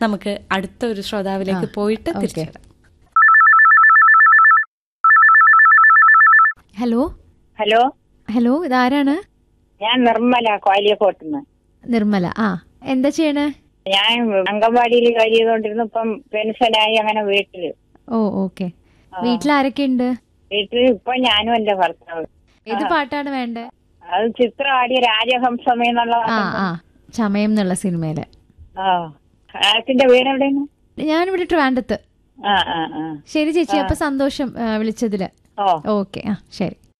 നമുക്ക് അടുത്ത ഒരു ശ്രോതാവിലേക്ക് പോയിട്ട് ഓക്കേ. തിരിച്ചു വരാം. ഹലോ ഹലോ ഹലോ ഇതാരാണ് ഞാൻ നിർമ്മല കോലിയക്കോട്ടുന്ന് നിർമ്മല ആ എന്താ ചെയ്യണേ ഞാൻ അംഗൻവാടിയിൽ ജോലി ചെയ്തോണ്ടിരുന്നു ഇപ്പം പെൻഷനായി അങ്ങനെ വീട്ടില് ഓ ഓക്കെ വീട്ടിൽ ആരൊക്കെ ഉണ്ട് വീട്ടിൽ ഇപ്പൊ ഞാനും എന്റെ ഭർത്താവ് ഏത് പാട്ടാണ് വേണ്ടേ അത് ചിത്രം ആടിയ രാജഹംസമേ എന്നുള്ള ആ ആ ചമയം എന്നുള്ള സിനിമയില് ആ ആത്തിന്റെ വീട് എവിടെയാണ് ഞാനിവിടെ ട്രിവാൻഡത്ത് ആ ആ ആ ശരി ചേച്ചി അപ്പൊ സന്തോഷം ആ, വിളിച്ചതില് ഓ ഓക്കെ ആ ശരി